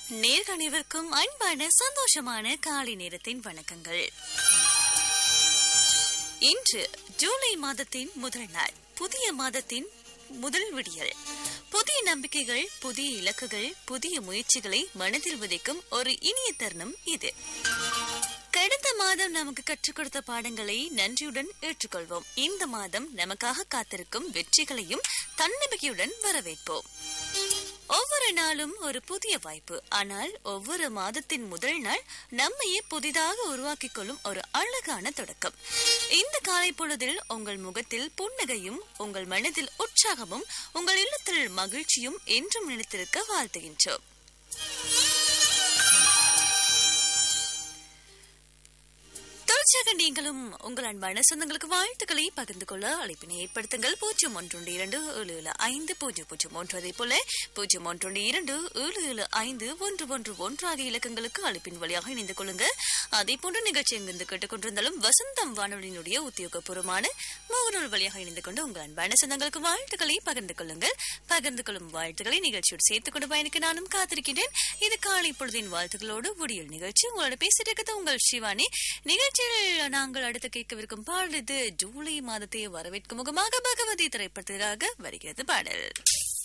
நேர்கணிவிற்கும் அன்பான சந்தோஷமான காலை நேரத்தின் வணக்கங்கள் இன்று ஜூலை மாதத்தின் முதல் நாள் புதிய மாதத்தின் முதல் விடியல் புதிய நம்பிக்கைகள் புதிய இலக்குகள் புதிய முயற்சிகளை மனதில் விதைக்கும் ஒரு இனிய தருணம் இது கடந்த மாதம் நமக்கு கற்றுக் கொடுத்த பாடங்களை நன்றியுடன் ஏற்றுக்கொள்வோம் இந்த மாதம் நமக்காக காத்திருக்கும் வெற்றிகளையும் தன்னம்பிக்கையுடன் வரவேற்போம் ஒவ்வொரு நாளும் ஒரு புதிய வாய்ப்பு ஆனால் ஒவ்வொரு மாதத்தின் முதல் நாள் நம்மையே புதிதாக உருவாக்கிக் கொள்ளும் ஒரு அழகான தொடக்கம் இந்த காலை பொழுதில் உங்கள் முகத்தில் புன்னகையும் உங்கள் மனதில் உற்சாகமும் உங்கள் இல்லத்தில் மகிழ்ச்சியும் என்றும் நினைத்திருக்க வாழ்த்துகின்றோம் தொடர்ச்சியாக நீங்களும் உங்கள் அன்பான சொந்தங்களுக்கு வாழ்த்துக்களை பகிர்ந்து கொள்ள அழைப்பினை ஏற்படுத்துங்கள் பூஜ்ஜியம் ஒன்று இரண்டு ஏழு ஏழு ஐந்து பூஜ்ஜியம் பூஜ்ஜியம் ஒன்று அதே போல பூஜ்ஜியம் ஒன்று இரண்டு ஏழு ஏழு ஐந்து ஒன்று ஒன்று ஒன்று ஆகிய இலக்கங்களுக்கு அழைப்பின் வழியாக இணைந்து கொள்ளுங்க அதே போன்ற நிகழ்ச்சி எங்கிருந்து கேட்டுக்கொண்டிருந்தாலும் வசந்தம் வானொலியினுடைய உத்தியோகபூர்வமான முகநூல் வழியாக இணைந்து கொண்டு உங்கள் அன்பான சொந்தங்களுக்கு வாழ்த்துக்களை பகிர்ந்து கொள்ளுங்கள் பகிர்ந்து கொள்ளும் வாழ்த்துக்களை நிகழ்ச்சியோடு சேர்த்துக் கொண்டு பயணிக்க நானும் காத்திருக்கின்றேன் இது காலை பொழுதின் வாழ்த்துக்களோடு விடியல் நிகழ்ச்சி உங்களோட பேசிட்டு இருக்கிறது உங்கள் சிவானி நிகழ்ச்சியில் நாங்கள் அடுத்து கேட்கவிருக்கும் பாடல் இது ஜூலை மாதத்தை வரவேற்கும் முகமாக பகவதி திரைப்படத்திற்காக வருகிறது பாடல்